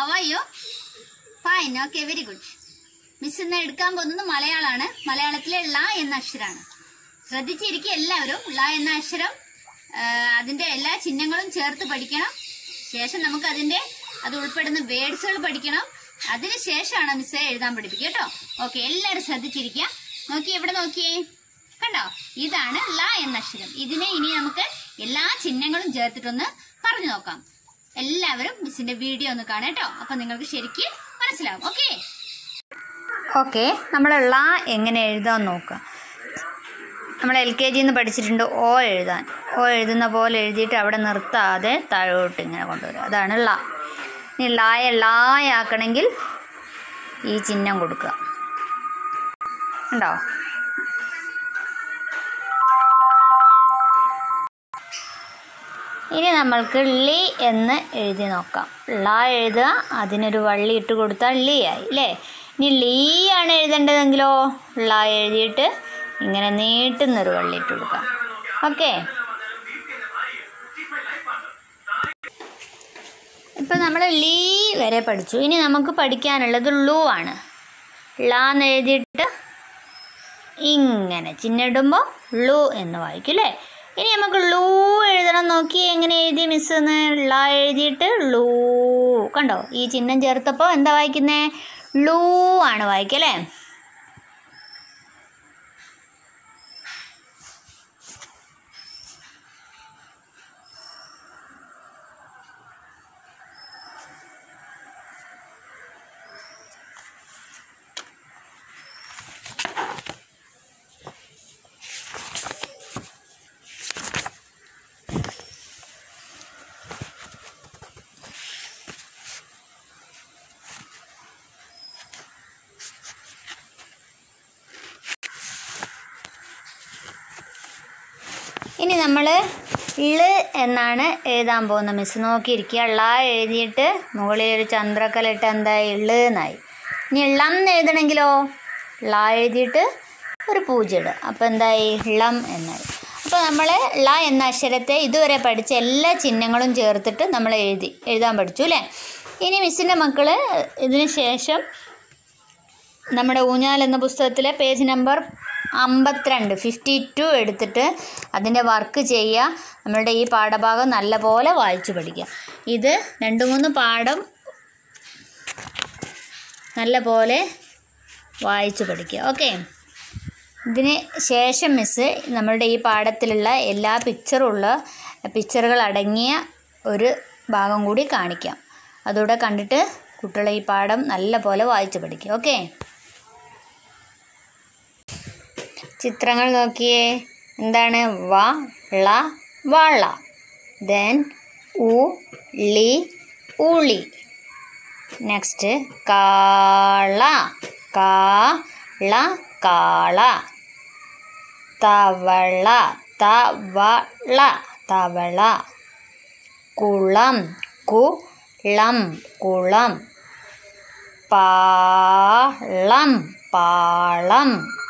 how are you fine okay very good miss ഇന്ന് എടുക്കാൻ പോകുന്നത് മലയാളമാണ് മലയാളത്തിലെ ല എന്ന അക്ഷരമാണ് ശ്രദ്ധിച്ചിരിക്കുക എല്ലാവരും ല എന്ന അക്ഷരം ആ, അതിന്റെ എല്ലാ ചിഹ്നങ്ങളും ചേർത്ത് പഠിക്കണം ശേഷം നമുക്ക് അതിന്റെ അത് ഉൾപ്പെടുന്ന വേർഡ്സുകൾ പഠിക്കണം അതിനുശേഷമാണ് മിസ് എഴുതാൻ പഠിപ്പിക്കുക കേട്ടോ ഓക്കെ എല്ലാവരും ശ്രദ്ധിച്ചിരിക്കുക നോക്കിയേ ഇവിടെ നോക്കിയേ കണ്ടോ ഇതാണ് ല എന്ന അക്ഷരം ഇതിനെ ഇനി നമുക്ക് എല്ലാ ചിഹ്നങ്ങളും ചേർത്തിട്ടൊന്ന് പറഞ്ഞു നോക്കാം എല്ലാവരും മിസ്സിന്റെ വീഡിയോ ഒന്ന് കാണാം കേട്ടോ അപ്പൊ നിങ്ങൾക്ക് ശരിക്കും മനസ്സിലാവും ഓക്കെ ഓക്കെ നമ്മൾ ള എങ്ങനെ എഴുതാൻ നോക്കാം നമ്മൾ എൽ കെ ജിന്ന് പഠിച്ചിട്ടുണ്ട് ഓ എഴുതാൻ ഓ എഴുതുന്ന പോലെ എഴുതിയിട്ട് അവിടെ നിർത്താതെ താഴോട്ട് ഇങ്ങനെ കൊണ്ടുവരിക അതാണ് ള ഇനി ളായ ളായാക്കണമെങ്കിൽ ഈ ചിഹ്നം കൊടുക്കുക ഉണ്ടോ ഇനി നമ്മൾക്ക് ലി എന്ന് എഴുതി നോക്കാം ള എഴുതുക അതിനൊരു വള്ളി ഇട്ട് കൊടുത്താൽ ലീ ആയി അല്ലേ ഇനി ലീ ആണ് എഴുതേണ്ടതെങ്കിലോ ള എഴുതിയിട്ട് ഇങ്ങനെ നീട്ടുന്നൊരു വള്ളി ഇട്ട് കൊടുക്കാം ഓക്കെ ഇപ്പം നമ്മൾ ലീ വരെ പഠിച്ചു ഇനി നമുക്ക് പഠിക്കാനുള്ളത് ലൂ ആണ് ള എന്ന് എഴുതിയിട്ട് ഇങ്ങനെ ചിഹ്നിടുമ്പോൾ ലു എന്ന് വായിക്കും അല്ലേ ഇനി നമുക്ക് ലൂ എഴുതണം നോക്കി എങ്ങനെ എഴുതി മിസ് എന്ന് ള എഴുതിയിട്ട് ലൂ കണ്ടോ ഈ ചിഹ്നം ചേർത്തപ്പോൾ എന്താ വായിക്കുന്നേ ലൂ ആണ് വായിക്കുക അല്ലേ ഇനി നമ്മൾ ള് എന്നാണ് എഴുതാൻ പോകുന്നത് മിസ് നോക്കിയിരിക്കുക ള എഴുതിയിട്ട് മുകളിൽ ഒരു ചന്ദ്രക്കല ഇട്ട് എന്തായി ള് എന്നായി ഇനി ളം എന്ന് എഴുതണമെങ്കിലോ ള എഴുതിയിട്ട് ഒരു പൂജ ഇടുക അപ്പോൾ എന്തായി ളം എന്നായി അപ്പോൾ നമ്മൾ ള എന്ന അക്ഷരത്തെ ഇതുവരെ പഠിച്ച എല്ലാ ചിഹ്നങ്ങളും ചേർത്തിട്ട് നമ്മൾ എഴുതി എഴുതാൻ പഠിച്ചു അല്ലേ ഇനി മിസ്സിൻ്റെ മക്കൾ ഇതിന് ശേഷം നമ്മുടെ ഊഞ്ഞാൽ എന്ന പുസ്തകത്തിലെ പേജ് നമ്പർ അമ്പത്തിരണ്ട് ഫിഫ്റ്റി ടു എടുത്തിട്ട് അതിൻ്റെ വർക്ക് ചെയ്യുക നമ്മളുടെ ഈ പാഠഭാഗം നല്ലപോലെ വായിച്ചു പഠിക്കുക ഇത് രണ്ട് മൂന്ന് പാഠം നല്ലപോലെ വായിച്ചു പഠിക്കുക ഓക്കെ ഇതിന് ശേഷം മിസ്സ് നമ്മളുടെ ഈ പാഠത്തിലുള്ള എല്ലാ പിക്ചറുള്ള പിക്ചറുകൾ അടങ്ങിയ ഒരു ഭാഗം കൂടി കാണിക്കാം അതുകൂടെ കണ്ടിട്ട് കുട്ടികളെ ഈ പാഠം നല്ലപോലെ വായിച്ചു പഠിക്കുക ഓക്കെ ചിത്രങ്ങൾ നോക്കിയേ എന്താണ് വ ള വള ദെൻ ഉ ലി ഉളി നെക്സ്റ്റ് കാള കാള കാള തവള തവള തവള കുളം കുളം കുളം പാളം പാളം